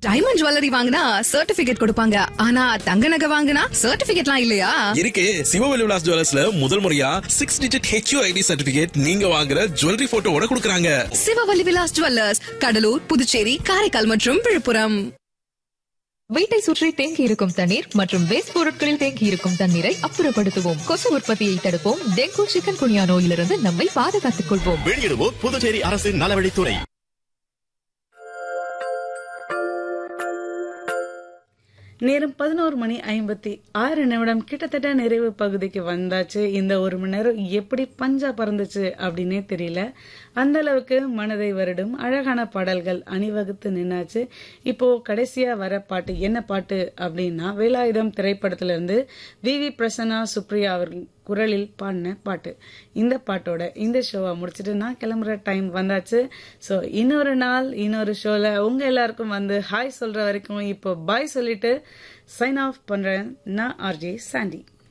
diamond jewellery வாங்கினா certificate கொடுப்பாங்க ஆனா தங்க நகை வாங்கினா சர்டிபிகேட்லாம் இல்லையா இருக்கு சிவவெளி விலாஸ் ஜுவல்லர்ஸ்ல முதல் முறையா six digit HU ID certificate நீங்க வாங்குற ஜுவல்லரி போட்டோவோட கொடுக்கறாங்க சிவவல்லி விலாஸ் ஜுவல்லர்ஸ் கடலூர் புதுச்சேரி காரைக்கால் மற்றும் விழுப்புரம் வீட்டை சுற்றி தேங்கி இருக்கும் தண்ணீர் மற்றும் வேஸ்ட் பொருட்களில் தேங்கி இருக்கும் தண்ணீரை அப்புறப்படுத்துவோம் கொசு உற்பத்தியை தடுப்போம் டெங்கு சிக்கன் குனியா நோயிலிருந்து நம்மை பாதுகாத்துக் கொள்வோம் வெளியிடுவோர் புதுச்சேரி அரசின் நலவழித்துறை நேரம் பதினோரு மணி ஐம்பத்தி ஆறு நிமிடம் கிட்டத்தட்ட நிறைவு பகுதிக்கு வந்தாச்சு இந்த ஒரு மணி நேரம் எப்படி பஞ்சா பறந்துச்சு அப்படின்னே தெரியல அந்த அளவுக்கு மனதை வருடும் அழகான பாடல்கள் அணிவகுத்து நின்னாச்சு இப்போ கடைசியா வர பாட்டு என்ன பாட்டு அப்படின்னா வேலாயுதம் திரைப்படத்துல இருந்து வி வி பிரசன்னா சுப்ரியா அவர்கள் குரலில் பாடின பாட்டு இந்த பாட்டோட இந்த ஷோவை முடிச்சுட்டு நான் கிளம்புற டைம் வந்தாச்சு ஸோ இன்னொரு நாள் இன்னொரு ஷோல உங்க எல்லாருக்கும் வந்து ஹாய் சொல்ற வரைக்கும் இப்போ பாய் சொல்லிட்டு சைன் ஆஃப் பண்றேன் நான் ஆர்ஜே சாண்டி